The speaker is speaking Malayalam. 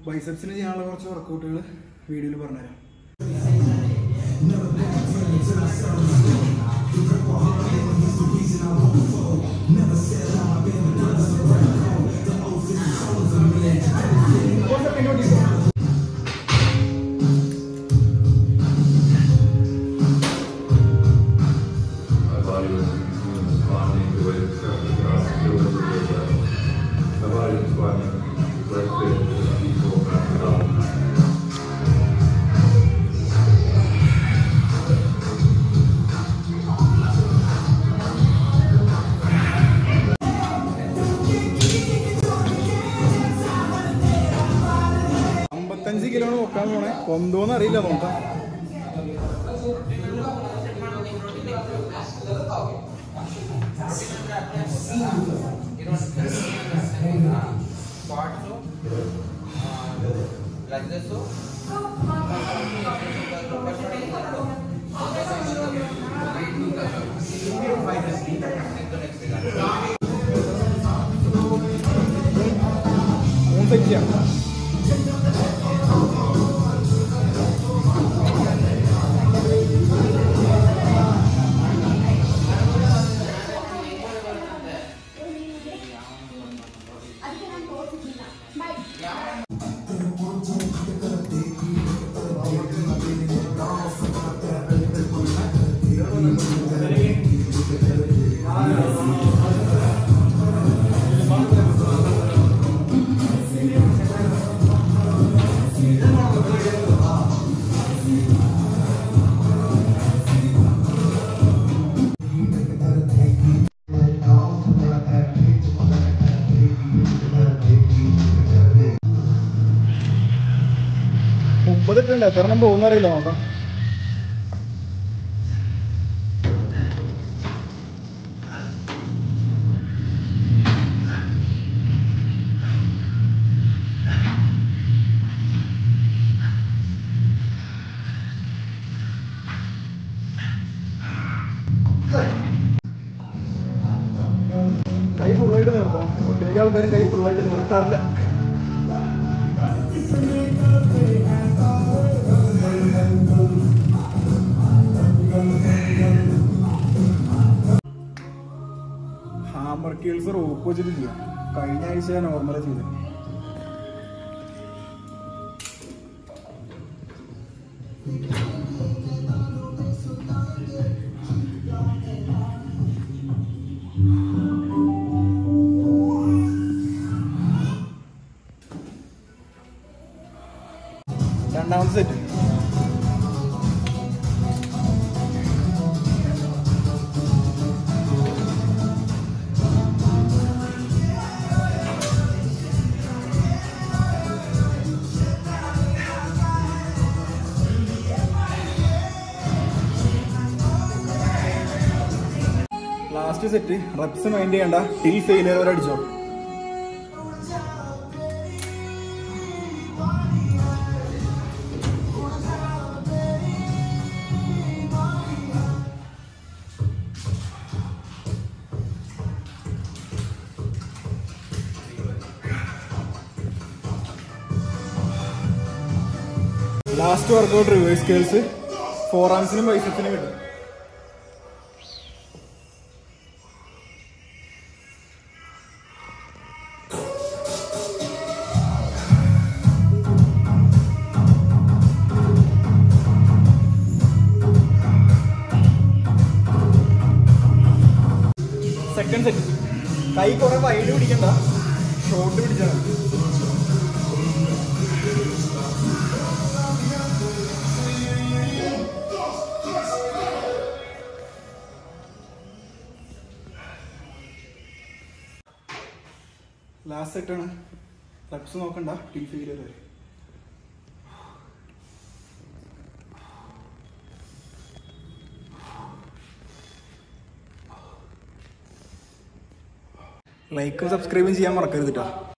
ബൈസെപ്സിന് ചെയ്യാനുള്ള കുറച്ച് വർക്കൗട്ടുകൾ വീഡിയോയിൽ പറഞ്ഞുതരാം My body was responding the way the surface across the field was really well. My body was responding right fit to the people around the body. അമ്പത്തഞ്ച് കിലോ നോക്കാൻ പോണേ കൊന്തോന്ന് അറിയില്ല നോക്കാം like this so മൂന്ന് സെറ്റ് ചെയ്യാം മുപ്പത് ഇട്ടുണ്ട് എത്ര എണ്ണം പോകുന്ന അറിയില്ല നോക്കാം കൈ ഫുള്ളായിട്ട് നിർത്താം ഒട്ടുമിക്ക ആൾക്കാരും കൈ ഫുള്ളായിട്ട് നിർത്താറില്ല ഹാമർ കീൽസ് റോപ്പ് വെച്ചിട്ട് ചെയ്യാം കഴിഞ്ഞ ആഴ്ച നോർമൽ ചെയ്തത് രണ്ടാമത്തെ set last set reps mind ചെയ്യണ്ട ടിൽ ഫെയിലിയർ വരെ അടിച്ചോ last workout reverse curls for ആംസിനും ബൈസെപ്സിനും കിട്ടും സെക്കൻഡ് സെറ്റ് കൈ കുറെ വൈഡ് പിടിക്കണ്ട ഷോർട്ട് പിടിച്ചാൽ മതി ലാസ്റ്റ് സെറ്റാണ് റെപ്സ് നോക്കണ്ട ടി ഫെയിലിയർ വരെ ലൈക്കും സബ്സ്ക്രൈബും ചെയ്യാൻ മറക്കരുത് കേട്ടോ